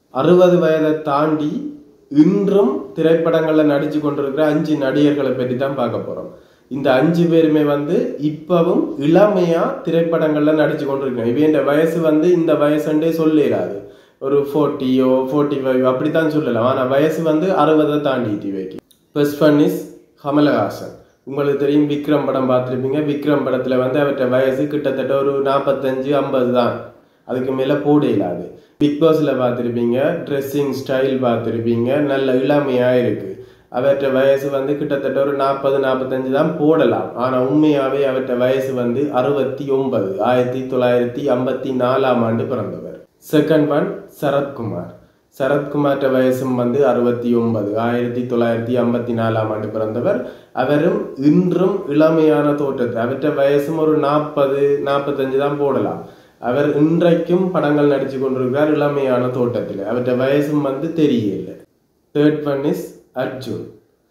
அறுபது வயதை தாண்டி இன்றும் திரைப்படங்கள்ல நடிச்சு கொண்டிருக்கிற அஞ்சு நடிகர்களை பற்றி தான் பார்க்க போறோம் இந்த அஞ்சு பேருமே வந்து இப்பவும் இளமையா திரைப்படங்கள்ல நடிச்சு கொண்டிருக்காங்க இவன் வயசு வந்து இந்த வயசுண்டே சொல்லிடாது ஒரு ஃபோர்ட்டியோ ஃபோர்ட்டி ஃபைவ் அப்படித்தான் சொல்லலாம் ஆனா வயசு வந்து அறுபதை தாண்டிட்டு இவைக்கு ஃபர்ஸ்ட் ஒன் இஸ் கமலஹாசன் உங்களுக்கு தெரியும் விக்ரம் படம் பார்த்துருப்பீங்க விக்ரம் படத்துல வந்து அவற்ற வயசு கிட்டத்தட்ட ஒரு நாற்பத்தஞ்சு ஐம்பது தான் அதுக்கு மேல போட இல்லாது பிக் பாஸ்ல பார்த்துருப்பீங்க ட்ரெஸ்ஸிங் ஸ்டைல் பார்த்துருப்பீங்க நல்ல இளமையா இருக்கு அவற்ற வயசு வந்து கிட்டத்தட்ட ஒரு நாற்பது நாற்பத்தஞ்சு தான் போடலாம் ஆனா உண்மையாவே அவற்ற வயசு வந்து அறுபத்தி ஒன்பது ஆயிரத்தி தொள்ளாயிரத்தி ஐம்பத்தி நாலாம் ஆண்டு பிறந்தவர் செகண்ட் ஒன் சரத்குமார் சரத்குமார்ட்ட வயசும் வந்து அறுபத்தி ஒன்பது ஆயிரத்தி தொள்ளாயிரத்தி ஐம்பத்தி நாலாம் ஆண்டு பிறந்தவர் அவரும் இன்றும் இளமையான தோற்றத்தை அவற்ற வயசும் ஒரு நாற்பது நாற்பத்தஞ்சு தான் போடலாம் அவர் இன்றைக்கும் படங்கள் நடிச்சு கொண்டிருக்கிறார் இளமையான தோட்டத்தில் அவற்ற வயசும் வந்து தெரியல third one is Arjun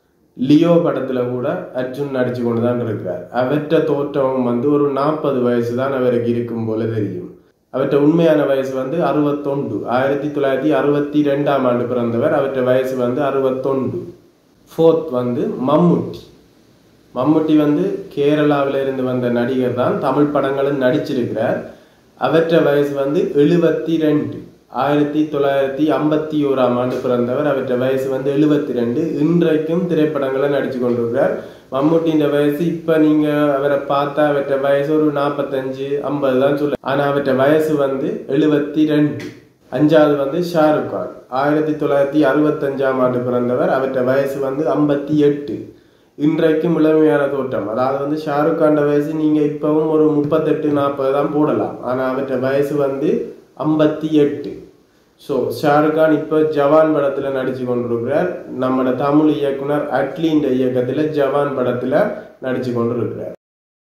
Leo படத்துல கூட அர்ஜுன் நடிச்சு கொண்டு தான் இருக்கிறார் அவற்ற தோற்றம் வந்து ஒரு நாற்பது வயசு தான் அவருக்கு இருக்கும் போல தெரியும் அவற்ற உண்மையான வயசு வந்து அறுபத்தொண்டு ஆயிரத்தி தொள்ளாயிரத்தி அறுபத்தி ரெண்டாம் ஆண்டு பிறந்தவர் அவற்ற வயசு வந்து அறுபத்தொண்டு ஃபோர்த் வந்து மம்முட்டி மம்முட்டி வந்து கேரளாவில இருந்து வந்த நடிகர் தான் தமிழ் படங்களும் நடிச்சிருக்கிறார் அவற்ற வயசு வந்து எழுபத்தி ரெண்டு ஆயிரத்தி தொள்ளாயிரத்தி ஐம்பத்தி ஓராம் ஆண்டு பிறந்தவர் அவற்ற வயசு வந்து எழுபத்தி ரெண்டு இன்றைக்கும் திரைப்படங்களை நடிச்சு கொண்டிருக்கிறார் மம்முட்டின்ற வயசு இப்ப நீங்க அவரை பார்த்தா அவற்ற வயசு ஒரு நாற்பத்தஞ்சு ஐம்பது தான் சொல்ல ஆனா அவற்ற வயசு வந்து எழுபத்தி ரெண்டு அஞ்சாவது வந்து ஷாருக் கான் ஆயிரத்தி தொள்ளாயிரத்தி அறுபத்தஞ்சாம் ஆண்டு பிறந்தவர் அவற்ற வயசு வந்து ஐம்பத்தி எட்டு இன்றைக்கும் இளமையான தோற்றம் அதாவது வந்து ஷாருக் கான் வயசு நீங்க இப்பவும் ஒரு முப்பத்தெட்டு நாற்பது தான் போடலாம் ஆனா அவற்ற வயசு வந்து ஐம்பத்தி எட்டு ஸோ ஷாருக் கான் இப்போ ஜவான் படத்துல நடிச்சு கொண்டிருக்கிறார் நம்மளோட தமிழ் இயக்குனர் அட்லின்ற இயக்கத்துல ஜவான் படத்துல நடிச்சு கொண்டிருக்கிறார்